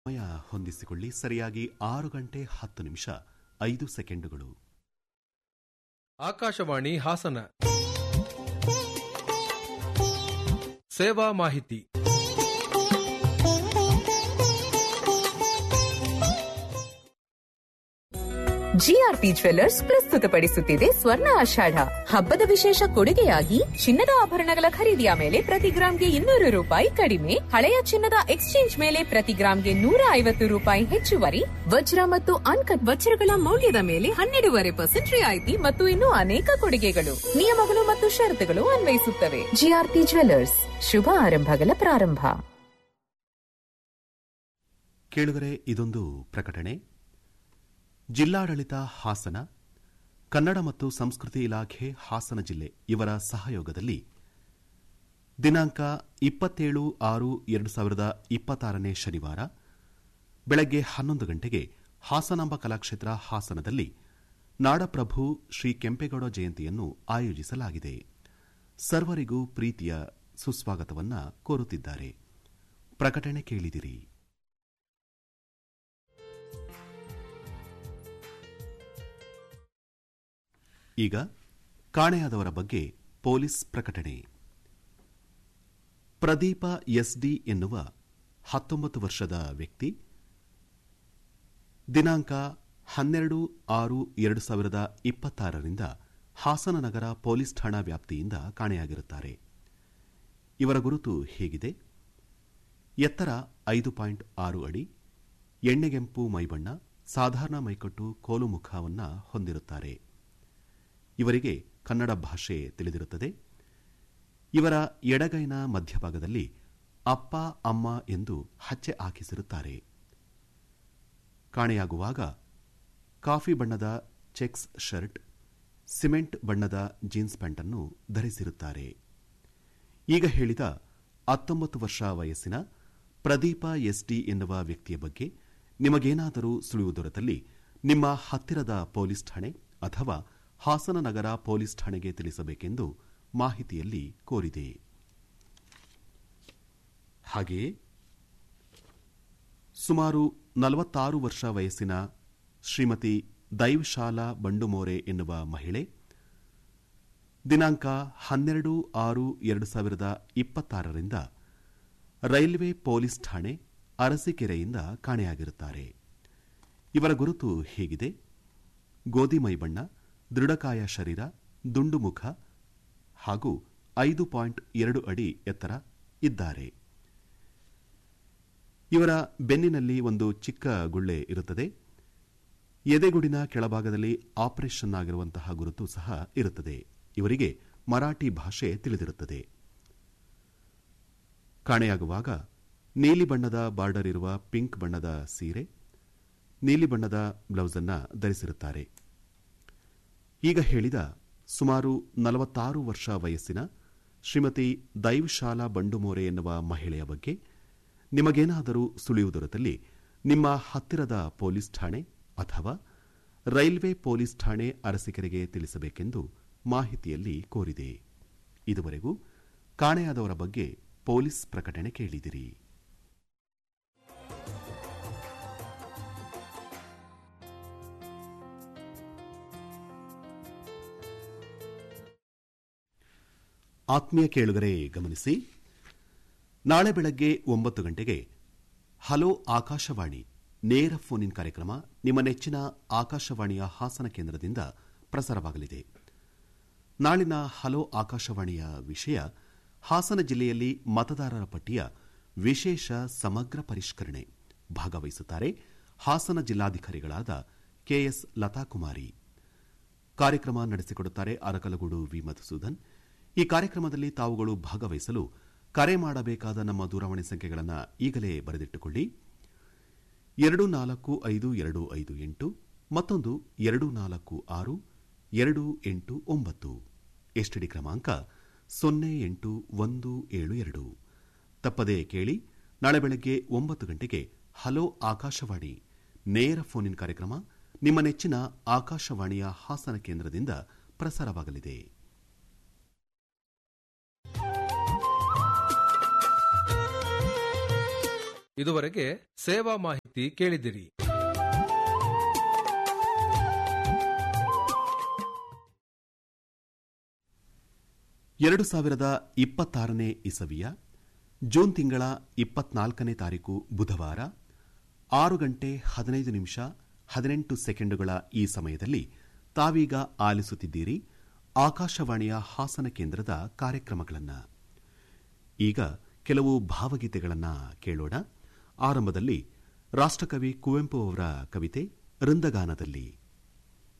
ಸಮಯ ಹೊಂದಿಸಿಕೊಳ್ಳಿ ಸರಿಯಾಗಿ ಆರು ಗಂಟೆ ಹತ್ತು ನಿಮಿಷ ಐದು ಸೆಕೆಂಡುಗಳು ಆಕಾಶವಾಣಿ ಹಾಸನ ಸೇವಾ ಮಾಹಿತಿ ಜಿಆರ್ಪಿ ಜ್ವೆಲ್ಲರ್ಸ್ ಪ್ರಸ್ತುತಪಡಿಸುತ್ತಿದೆ ಸ್ವರ್ಣ ಆಷಾಢ ಹಬ್ಬದ ವಿಶೇಷ ಕೊಡುಗೆಯಾಗಿ ಚಿನ್ನದ ಆಭರಣಗಳ ಖರೀದಿಯ ಮೇಲೆ ಪ್ರತಿ ಗ್ರಾಂಗೆ ಇನ್ನೂರು ರೂಪಾಯಿ ಕಡಿಮೆ ಹಳೆಯ ಚಿನ್ನದ ಎಕ್ಸ್ಚೇಂಜ್ ಮೇಲೆ ಪ್ರತಿ ಗ್ರಾಂಗೆ ನೂರ ಐವತ್ತು ರೂಪಾಯಿ ಹೆಚ್ಚುವರಿ ವಜ್ರ ಮತ್ತು ಅನ್ಕಟ್ ವಜ್ರಗಳ ಮೌಲ್ಯದ ಮೇಲೆ ಹನ್ನೆರಡೂವರೆ ಪರ್ಸೆಂಟ್ ರಿಯಾಯಿತಿ ಮತ್ತು ಇನ್ನೂ ಅನೇಕ ಕೊಡುಗೆಗಳು ನಿಯಮಗಳು ಮತ್ತು ಷರತ್ತುಗಳು ಅನ್ವಯಿಸುತ್ತವೆ ಜಿಆರ್ಪಿ ಜ್ವೆಲ್ಲರ್ಸ್ ಶುಭ ಆರಂಭಗಳ ಪ್ರಾರಂಭ ಕೇಳುಗರೆ ಇದೊಂದು ಪ್ರಕಟಣೆ ಜಿಲ್ಲಾಡಳಿತ ಹಾಸನ ಕನ್ನಡ ಮತ್ತು ಸಂಸ್ಕೃತಿ ಇಲಾಖೆ ಹಾಸನ ಜಿಲ್ಲೆ ಇವರ ಸಹಯೋಗದಲ್ಲಿ ದಿನಾಂಕ ಇಪ್ಪತ್ತೇಳು ಆರು ಎರಡು ಸಾವಿರದ ಇಪ್ಪತ್ತಾರನೇ ಶನಿವಾರ ಬೆಳಗ್ಗೆ ಹನ್ನೊಂದು ಗಂಟೆಗೆ ಹಾಸನಾಂಬ ಕಲಾಕ್ಷೇತ್ರ ಹಾಸನದಲ್ಲಿ ನಾಡಪ್ರಭು ಶ್ರೀ ಕೆಂಪೇಗೌಡ ಜಯಂತಿಯನ್ನು ಆಯೋಜಿಸಲಾಗಿದೆ ಸರ್ವರಿಗೂ ಪ್ರೀತಿಯ ಸುಸ್ವಾಗತವನ್ನ ಕೋರುತ್ತಿದ್ದಾರೆ ಪ್ರಕಟಣೆ ಕೇಳಿದಿರಿ ಈಗ ಕಾಣೆಯಾದವರ ಬಗ್ಗೆ ಪೊಲೀಸ್ ಪ್ರಕಟಣೆ ಪ್ರದೀಪ ಎಸ್ಡಿ ಎನ್ನುವ ಹತ್ತೊಂಬತ್ತು ವರ್ಷದ ವ್ಯಕ್ತಿ ದಿನಾಂಕ ಹನ್ನೆರಡು ಆರು ಎರಡು ಸಾವಿರದ ಇಪ್ಪತ್ತಾರರಿಂದ ಹಾಸನ ನಗರ ಪೊಲೀಸ್ ಠಾಣಾ ವ್ಯಾಪ್ತಿಯಿಂದ ಕಾಣೆಯಾಗಿರುತ್ತಾರೆ ಇವರ ಗುರುತು ಹೀಗಿದೆ ಎತ್ತರ ಐದು ಪಾಯಿಂಟ್ ಆರು ಅಡಿ ಎಣ್ಣೆಗೆಂಪು ಮೈಬಣ್ಣ ಸಾಧಾರಣ ಮೈಕಟ್ಟು ಕೋಲು ಮುಖವನ್ನು ಹೊಂದಿರುತ್ತಾರೆ ಇವರಿಗೆ ಕನ್ನಡ ಭಾಷೆ ತಿಳಿದಿರುತ್ತದೆ ಇವರ ಎಡಗೈನ ಮಧ್ಯಭಾಗದಲ್ಲಿ ಅಪ್ಪ ಅಮ್ಮ ಎಂದು ಹಚ್ಚೆ ಹಾಕಿಸಿರುತ್ತಾರೆ ಕಾಣೆಯಾಗುವಾಗ ಕಾಫಿ ಬಣ್ಣದ ಚೆಕ್ಸ್ ಶರ್ಟ್ ಸಿಮೆಂಟ್ ಬಣ್ಣದ ಜೀನ್ಸ್ ಪ್ಯಾಂಟನ್ನು ಧರಿಸಿರುತ್ತಾರೆ ಈಗ ಹೇಳಿದ ಹತ್ತೊಂಬತ್ತು ವರ್ಷ ವಯಸ್ಸಿನ ಪ್ರದೀಪ ಎಸ್ಡಿ ಎನ್ನುವ ವ್ಯಕ್ತಿಯ ಬಗ್ಗೆ ನಿಮಗೇನಾದರೂ ಸುಳಿವು ದೊರೆತಲ್ಲಿ ನಿಮ್ಮ ಹತ್ತಿರದ ಪೊಲೀಸ್ ಠಾಣೆ ಅಥವಾ ಹಾಸನ ನಗರ ಪೊಲೀಸ್ ಠಾಣೆಗೆ ತಿಳಿಸಬೇಕೆಂದು ಮಾಹಿತಿಯಲ್ಲಿ ಕೋರಿದೆ ಹಾಗೆಯೇ ಸುಮಾರು ನಲವತ್ತಾರು ವರ್ಷ ವಯಸ್ಸಿನ ಶ್ರೀಮತಿ ದೈವಶಾಲಾ ಬಂಡುಮೋರೆ ಎನ್ನುವ ಮಹಿಳೆ ದಿನಾಂಕ ಹನ್ನೆರಡು ಆರು ಎರಡು ಸಾವಿರದ ಇಪ್ಪತ್ತಾರರಿಂದ ರೈಲ್ವೆ ಪೊಲೀಸ್ ಠಾಣೆ ಅರಸೀಕೆರೆಯಿಂದ ಕಾಣೆಯಾಗಿರುತ್ತಾರೆ ಇವರ ಗುರುತು ಹೀಗಿದೆ ಗೋಧಿ ಮೈಬಣ್ಣ ದೃಢಕಾಯ ಶರೀರ ದುಂಡು ಮುಖ ಹಾಗೂ ಐದು ಪಾಯಿಂಟ್ ಎರಡು ಅಡಿ ಎತ್ತರ ಇದ್ದಾರೆ ಇವರ ಬೆನ್ನಿನಲ್ಲಿ ಒಂದು ಚಿಕ್ಕ ಗುಳ್ಳೆ ಇರುತ್ತದೆ ಎದೆಗುಡಿನ ಕೆಳಭಾಗದಲ್ಲಿ ಆಪರೇಷನ್ ಆಗಿರುವಂತಹ ಗುರುತು ಸಹ ಇರುತ್ತದೆ ಇವರಿಗೆ ಮರಾಠಿ ಭಾಷೆ ತಿಳಿದಿರುತ್ತದೆ ಕಾಣೆಯಾಗುವಾಗ ನೀಲಿ ಬಣ್ಣದ ಬಾರ್ಡರ್ ಇರುವ ಪಿಂಕ್ ಬಣ್ಣದ ಸೀರೆ ನೀಲಿ ಬಣ್ಣದ ಬ್ಲೌಸ್ ಅನ್ನು ಧರಿಸಿರುತ್ತಾರೆ ಈಗ ಹೇಳಿದ ಸುಮಾರು ನಲವತ್ತಾರು ವರ್ಷ ವಯಸ್ಸಿನ ಶ್ರೀಮತಿ ದೈವಶಾಲಾ ಬಂಡುಮೋರೆ ಎನ್ನುವ ಮಹಿಳೆಯ ಬಗ್ಗೆ ನಿಮಗೇನಾದರೂ ಸುಳಿವು ದೊರೆತಲ್ಲಿ ನಿಮ್ಮ ಹತ್ತಿರದ ಪೊಲೀಸ್ ಠಾಣೆ ಅಥವಾ ರೈಲ್ವೆ ಪೊಲೀಸ್ ಠಾಣೆ ಅರಸಿಕೆರೆಗೆ ತಿಳಿಸಬೇಕೆಂದು ಮಾಹಿತಿಯಲ್ಲಿ ಕೋರಿದೆ ಇದುವರೆಗೂ ಕಾಣೆಯಾದವರ ಬಗ್ಗೆ ಪೊಲೀಸ್ ಪ್ರಕಟಣೆ ಕೇಳಿದಿರಿ ಆತ್ಮೀಯ ಕೇಳುಗರೆ ಗಮನಿಸಿ ನಾಳೆ ಬೆಳಗ್ಗೆ ಒಂಬತ್ತು ಗಂಟೆಗೆ ಹಲೋ ಆಕಾಶವಾಣಿ ನೇರ ಫೋನ್ ಇನ್ ಕಾರ್ಯಕ್ರಮ ನಿಮ್ಮ ನೆಚ್ಚಿನ ಆಕಾಶವಾಣಿಯ ಹಾಸನ ಕೇಂದ್ರದಿಂದ ಪ್ರಸಾರವಾಗಲಿದೆ ನಾಳಿನ ಹಲೋ ಆಕಾಶವಾಣಿಯ ವಿಷಯ ಹಾಸನ ಜಿಲ್ಲೆಯಲ್ಲಿ ಮತದಾರರ ಪಟ್ಟಿಯ ವಿಶೇಷ ಸಮಗ್ರ ಪರಿಷ್ಕರಣೆ ಭಾಗವಹಿಸುತ್ತಾರೆ ಹಾಸನ ಜಿಲ್ಲಾಧಿಕಾರಿಗಳಾದ ಕೆಎಸ್ ಲತಾಕುಮಾರಿ ಕಾರ್ಯಕ್ರಮ ನಡೆಸಿಕೊಡುತ್ತಾರೆ ಅರಕಲಗೂಡು ವಿ ಮಧುಸೂದನ್ ಈ ಕಾರ್ಯಕ್ರಮದಲ್ಲಿ ತಾವುಗಳು ಭಾಗವಹಿಸಲು ಕರೆ ಮಾಡಬೇಕಾದ ನಮ್ಮ ದೂರವಾಣಿ ಸಂಖ್ಯೆಗಳನ್ನು ಈಗಲೇ ಬರೆದಿಟ್ಟುಕೊಳ್ಳಿ ಎರಡು ನಾಲ್ಕು ಐದು ಎರಡು ಐದು ಎಂಟು ಮತ್ತೊಂದು ಎರಡು ನಾಲ್ಕು ಆರು ಎರಡು ಎಂಟು ಒಂಬತ್ತು ಎಸ್ಟಿಡಿ ಕ್ರಮಾಂಕ ಸೊನ್ನೆ ಎಂಟು ಒಂದು ಏಳು ಎರಡು ತಪ್ಪದೇ ಕೇಳಿ ನಾಳೆ ಬೆಳಗ್ಗೆ ಒಂಬತ್ತು ಗಂಟೆಗೆ ಹಲೋ ಆಕಾಶವಾಣಿ ನೇರ ಫೋನ್ ಇನ್ ಕಾರ್ಯಕ್ರಮ ನಿಮ್ಮ ನೆಚ್ಚಿನ ಆಕಾಶವಾಣಿಯ ಹಾಸನ ಕೇಂದ್ರದಿಂದ ಪ್ರಸಾರವಾಗಲಿದೆ ಇದುವರೆಗೆ ಸೇವಾ ಮಾಹಿತಿ ಕೇಳಿದಿರಿ ಎರಡು ಸಾವಿರದ ಇಪ್ಪತ್ತಾರನೇ ಇಸವಿಯ ಜೂನ್ ತಿಂಗಳ ಇಪ್ಪತ್ನಾಲ್ಕನೇ ತಾರೀಕು ಬುಧವಾರ ಆರು ಗಂಟೆ ಹದಿನೈದು ನಿಮಿಷ ಹದಿನೆಂಟು ಸೆಕೆಂಡುಗಳ ಈ ಸಮಯದಲ್ಲಿ ತಾವೀಗ ಆಲಿಸುತ್ತಿದ್ದೀರಿ ಆಕಾಶವಾಣಿಯ ಹಾಸನ ಕೇಂದ್ರದ ಕಾರ್ಯಕ್ರಮಗಳನ್ನು ಈಗ ಕೆಲವು ಭಾವಗೀತೆಗಳನ್ನು ಕೇಳೋಣ ಆರಂಭದಲ್ಲಿ ರಾಷ್ಟ್ರಕವಿ ಕುವೆಂಪು ಅವರ ಕವಿತೆ ವೃಂದಗಾನದಲ್ಲಿ